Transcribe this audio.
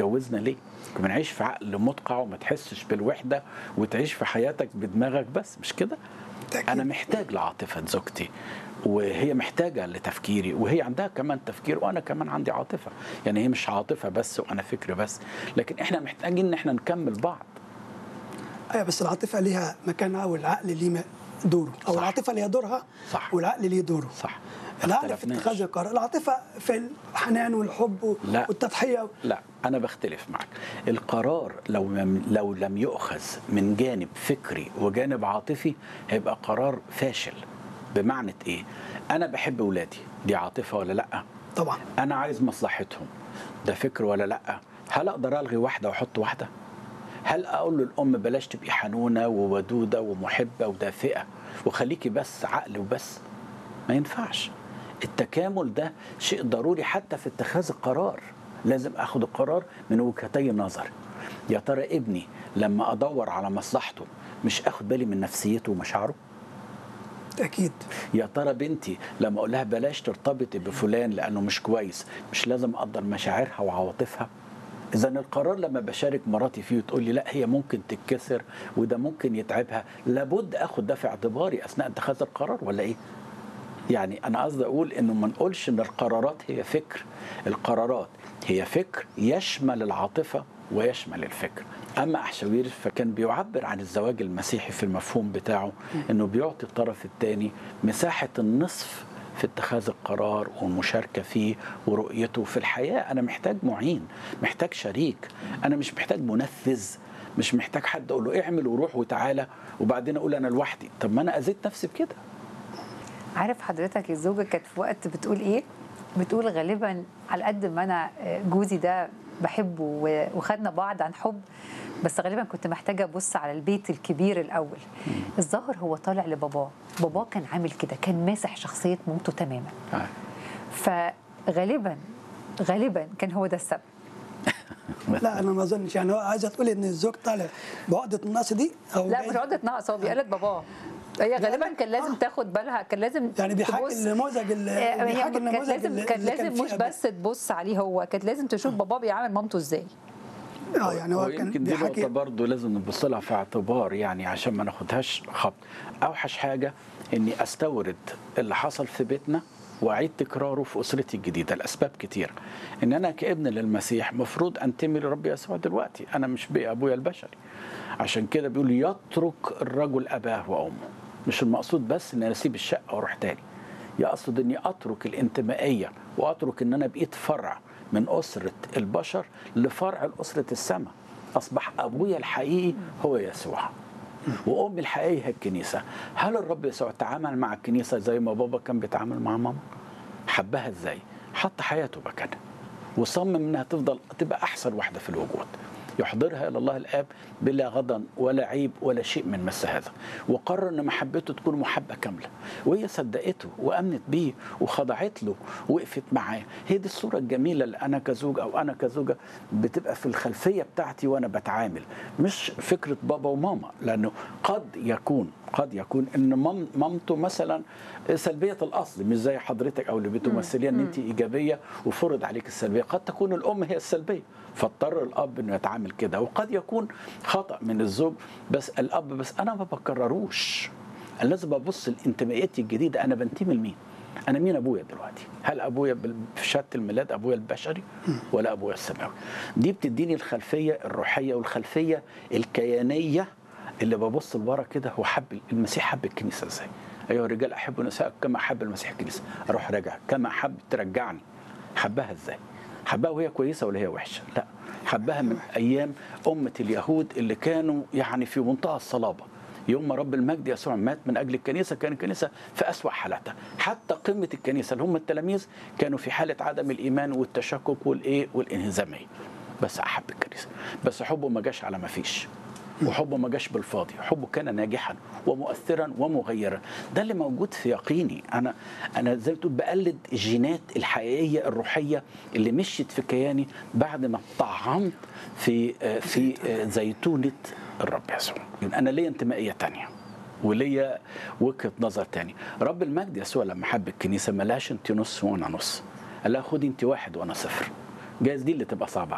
اتجوزنا ليه بنعيش في عقل مدقع وما تحسش بالوحده وتعيش في حياتك بدماغك بس مش كده تأكيد. انا محتاج لعاطفه زوجتي وهي محتاجه لتفكيري وهي عندها كمان تفكير وانا كمان عندي عاطفه يعني هي مش عاطفه بس وانا فكر بس لكن احنا محتاجين ان احنا نكمل بعض ايوه بس العاطفه ليها مكانها والعقل ليه م- دوره او صح. العاطفه ليها دورها صح. والعقل ليه دوره صح العقل في اختلفناش. اتخاذ القرار العاطفه في الحنان والحب و- لا. والتضحيه لا انا بختلف معك القرار لو لم لو لم يؤخذ من جانب فكري وجانب عاطفي هيبقى قرار فاشل بمعنى ايه انا بحب ولادي دي عاطفه ولا لا طبعا انا عايز مصلحتهم ده فكر ولا لا هل اقدر الغي واحده واحط واحده هل اقول للام بلاش تبقي حنونه وودوده ومحبه ودافئه وخليكي بس عقل وبس ما ينفعش التكامل ده شيء ضروري حتى في اتخاذ القرار لازم اخد القرار من وجهتي نظر يا ترى ابني لما ادور على مصلحته مش اخد بالي من نفسيته ومشاعره اكيد يا ترى بنتي لما اقول لها بلاش ترتبطي بفلان لانه مش كويس مش لازم اقدر مشاعرها وعواطفها اذا القرار لما بشارك مراتي فيه وتقول لي لا هي ممكن تتكسر وده ممكن يتعبها لابد اخد ده في اعتباري اثناء اتخاذ القرار ولا ايه يعني انا قصدي اقول انه ما نقولش ان القرارات هي فكر القرارات هي فكر يشمل العاطفه ويشمل الفكر اما احشاوير فكان بيعبر عن الزواج المسيحي في المفهوم بتاعه انه بيعطي الطرف الثاني مساحه النصف في اتخاذ القرار والمشاركة فيه ورؤيته في الحياة أنا محتاج معين محتاج شريك أنا مش محتاج منفذ مش محتاج حد أقول له اعمل وروح وتعالى وبعدين أقول أنا لوحدي طب ما أنا أذيت نفسي بكده عارف حضرتك الزوجة كانت في وقت بتقول ايه بتقول غالبا على قد ما انا جوزي ده بحبه و- وخدنا بعض عن حب بس غالبا كنت محتاجه ابص على البيت الكبير الاول الظاهر هو طالع لباباه باباه كان عامل كده كان ماسح شخصيه مامته تماما آه. فغالبا غالبا كان هو ده السبب لا انا ما اظنش يعني هو عايزه تقول ان الزوج طالع بعقده النقص دي او لا جاي- مش عقده نقص هو بيقلد باباه هي غالبا كان لازم آه. تاخد بالها كان لازم يعني بيحاكي تبص- النموذج ال- آه، هي بيحاكي كانت النموذج لازم اللي- كان اللي كان لازم مش فيه بس تبص عليه هو كانت لازم تشوف باباه بيعامل مامته ازاي اه يعني هو كان ويمكن دي نقطة بيحاكي برضه لازم نبص لها في اعتبار يعني عشان ما ناخدهاش خبط أوحش حاجة إني أستورد اللي حصل في بيتنا وأعيد تكراره في أسرتي الجديدة لأسباب كتير إن أنا كابن للمسيح مفروض أنتمي لرب يسوع دلوقتي أنا مش بأبويا البشري عشان كده بيقول يترك الرجل أباه وأمه مش المقصود بس إن أنا أسيب الشقة وأروح تاني يقصد اني اترك الانتمائيه واترك ان انا بقيت فرع من اسره البشر لفرع لاسره السماء اصبح ابويا الحقيقي هو يسوع وامي الحقيقيه هي الكنيسه هل الرب يسوع تعامل مع الكنيسه زي ما بابا كان بيتعامل مع ماما حبها ازاي حط حياته مكانها وصمم انها تفضل تبقى احسن واحده في الوجود يحضرها الى الله الاب بلا غضن ولا عيب ولا شيء من مس هذا وقرر ان محبته تكون محبه كامله وهي صدقته وامنت بيه وخضعت له وقفت معاه هي دي الصوره الجميله اللي انا كزوج او انا كزوجه بتبقى في الخلفيه بتاعتي وانا بتعامل مش فكره بابا وماما لانه قد يكون قد يكون ان مام مامته مثلا سلبيه الاصل مش زي حضرتك او اللي بتمثليها ان انت ايجابيه وفرض عليك السلبيه قد تكون الام هي السلبيه فاضطر الاب انه يتعامل كده وقد يكون خطا من الزوج بس الاب بس انا ما بكرروش انا لازم ابص لانتمائيتي الجديده انا بنتمي لمين انا مين ابويا دلوقتي هل ابويا بال- في شهاده الميلاد ابويا البشري ولا ابويا السماوي دي بتديني الخلفيه الروحيه والخلفيه الكيانيه اللي ببص لورا كده هو حب المسيح حب الكنيسه ازاي ايها الرجال احبوا نساء كما حب المسيح الكنيسه اروح راجع كما حب ترجعني حبها ازاي حبها وهي كويسه ولا هي وحشه لا حبها من ايام امه اليهود اللي كانوا يعني في منتهى الصلابه يوم ما رب المجد يسوع مات من اجل الكنيسه كان الكنيسه في اسوا حالاتها حتى قمه الكنيسه اللي هم التلاميذ كانوا في حاله عدم الايمان والتشكك والايه والانهزاميه بس احب الكنيسه بس حبه ما جاش على ما فيش وحبه ما جاش بالفاضي حبه كان ناجحا ومؤثرا ومغيرا ده اللي موجود في يقيني انا انا زي ما تقول بقلد الجينات الحقيقيه الروحيه اللي مشيت في كياني بعد ما طعمت في آه، في آه، زيتونه الرب يسوع انا ليا انتمائيه تانية وليا وجهه نظر تاني رب المجد يسوع لما حب الكنيسه ما لهاش انت نص وانا نص قال لها خدي انت واحد وانا صفر جايز دي اللي تبقى صعبه